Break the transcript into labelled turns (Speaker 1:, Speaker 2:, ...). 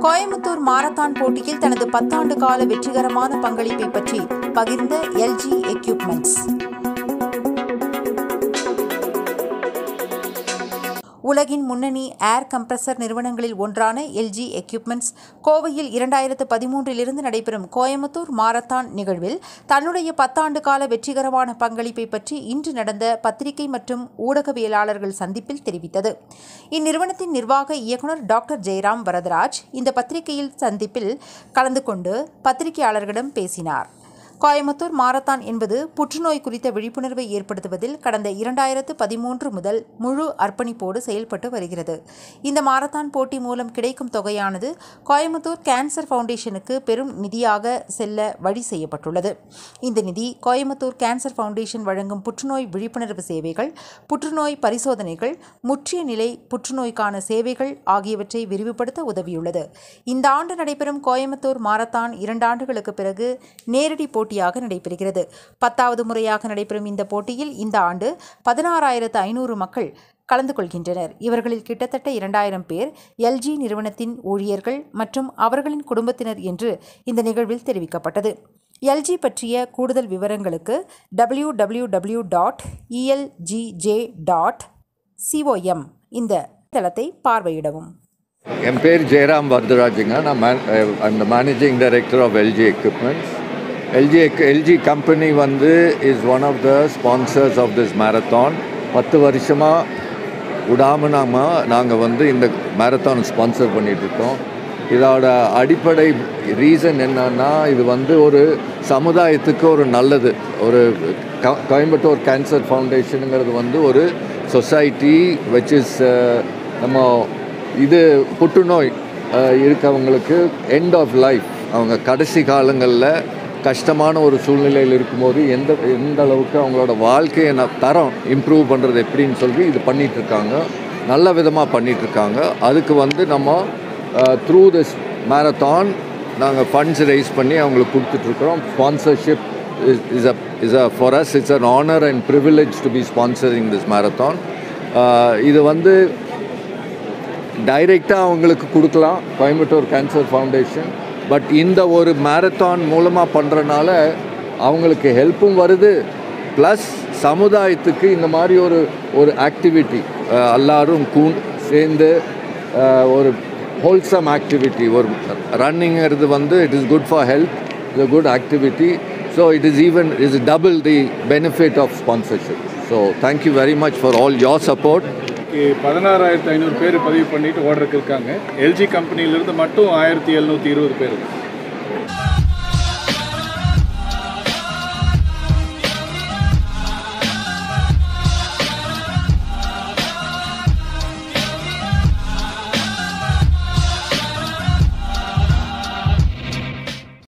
Speaker 1: Coimbatore marathon போட்டியில் தனது பத்தாண்டு கால வெற்றிகரமான பங்களிப்பை பற்றி பகிர்ந்த எல்ஜி எக்யூப்மெண்ட்ஸ் உலகின் முன்னணி ஏர் கம்ப்ரஸர் நிறுவனங்களில் ஒன்றான எல்ஜி எக்யூப்மெண்ட்ஸ் கோவையில் இரண்டாயிரத்து பதிமூன்றிலிருந்து நடைபெறும் கோயம்புத்தூர் மாரத்தான் நிகழ்வில் தன்னுடைய பத்தாண்டு கால வெற்றிகரமான பங்களிப்பை பற்றி இன்று நடந்த பத்திரிகை மற்றும் ஊடகவியலாளர்கள் சந்திப்பில் தெரிவித்தது இந்நிறுவனத்தின் நிர்வாக இயக்குநர் டாக்டர் ஜெயராம் வரதராஜ் இந்த பத்திரிகையில் சந்திப்பில் கலந்து கொண்டு பத்திரிகையாளர்களிடம் பேசினார் கோயம்புத்தூர் மாரத்தான் என்பது புற்றுநோய் குறித்த விழிப்புணர்வை ஏற்படுத்துவதில் கடந்த இரண்டாயிரத்து பதிமூன்று முதல் முழு அர்ப்பணிப்போடு செயல்பட்டு வருகிறது இந்த மாரத்தான் போட்டி மூலம் கிடைக்கும் தொகையானது கோயம்புத்தூர் கேன்சர் ஃபவுண்டேஷனுக்கு பெரும் நிதியாக செல்ல வழி செய்யப்பட்டுள்ளது இந்த நிதி கோயம்புத்தூர் கேன்சர் ஃபவுண்டேஷன் வழங்கும் புற்றுநோய் விழிப்புணர்வு சேவைகள் புற்றுநோய் பரிசோதனைகள் முற்றிய நிலை புற்றுநோய்க்கான சேவைகள் ஆகியவற்றை விரிவுபடுத்த உதவியுள்ளது இந்த ஆண்டு நடைபெறும் கோயம்புத்தூர் மாரத்தான் இரண்டாண்டுகளுக்கு பிறகு நேரடி போட்டி போட்டியாக நடைபெறுகிறது பத்தாவது முறையாக நடைபெறும் இந்த போட்டியில் இந்த ஆண்டு பதினாறாயிரத்து ஐநூறு மக்கள் கலந்து கொள்கின்றனர் இவர்களில் கிட்டத்தட்ட இரண்டாயிரம் பேர் எல்ஜி நிறுவனத்தின் ஊழியர்கள் மற்றும் அவர்களின் குடும்பத்தினர் என்று இந்த நிகழ்வில் தெரிவிக்கப்பட்டது எல்ஜி பற்றிய கூடுதல் விவரங்களுக்கு W W W dot ELGJ dot COM இந்த தளத்தை பார்வையிடவும்
Speaker 2: என் பேர் ஜெயராம் வரதராஜுங்க நான் man I'm the managing director of LG equipments LG LG company வந்து is one of the sponsors of this marathon பத்து வருஷமாக விடாமல் நாம் நாங்கள் வந்து இந்த மேரத்தான் ஸ்பான்சர் பண்ணிகிட்ருக்கோம் இதோட அடிப்படை ரீசன் என்னன்னா இது வந்து ஒரு சமுதாயத்துக்கு ஒரு நல்லது ஒரு க கோயம்புத்தூர் கேன்சர் ஃபவுண்டேஷனுங்கிறது வந்து ஒரு சொசைட்டி விச் இஸ் நம்ம இது புற்றுநோய் இருக்கவங்களுக்கு எண்ட் ஆஃப் லைஃப் அவங்க கடைசி காலங்களில் கஷ்டமான ஒரு சூழ்நிலையில் இருக்கும்போது எந்த எந்த அளவுக்கு அவங்களோட வாழ்க்கையை ந தரம் இம்ப்ரூவ் பண்ணுறது எப்படின்னு சொல்லி இது பண்ணிகிட்ருக்காங்க நல்ல விதமாக பண்ணிகிட்ருக்காங்க அதுக்கு வந்து நம்ம த்ரூ திஸ் மேரத்தான் நாங்கள் ஃபண்ட்ஸ் ரைஸ் பண்ணி அவங்களுக்கு கொடுத்துட்ருக்குறோம் sponsorship is is a is a for us it's an honour and privilege to be sponsoring this marathon இது வந்து டைரெக்டாக அவங்களுக்கு கொடுக்கலாம் கோயம்புத்தூர் கேன்சர் ஃபவுண்டேஷன் பட் இந்த ஒரு மேரத்தான் மூலமாக பண்ணுறனால அவங்களுக்கு ஹெல்ப்பும் வருது ப்ளஸ் சமுதாயத்துக்கு இந்த மாதிரி ஒரு ஒரு ஆக்டிவிட்டி எல்லாரும் கூ சேர்ந்து ஒரு ஹோல்சம் ஆக்டிவிட்டி ஒரு ரன்னிங்கிறது வந்து it is good for health is a good activity so it is even is double the benefit of sponsorship so thank you very much for all your support
Speaker 3: பதினாறாயிரத்து ஐநூறு பேர் பதிவு பண்ணிட்டு ஓடுறதுக்கு இருக்காங்க எல்ஜி கம்பெனியிலேருந்து மட்டும் ஆயிரத்தி எழுநூற்றி இருபது பேர்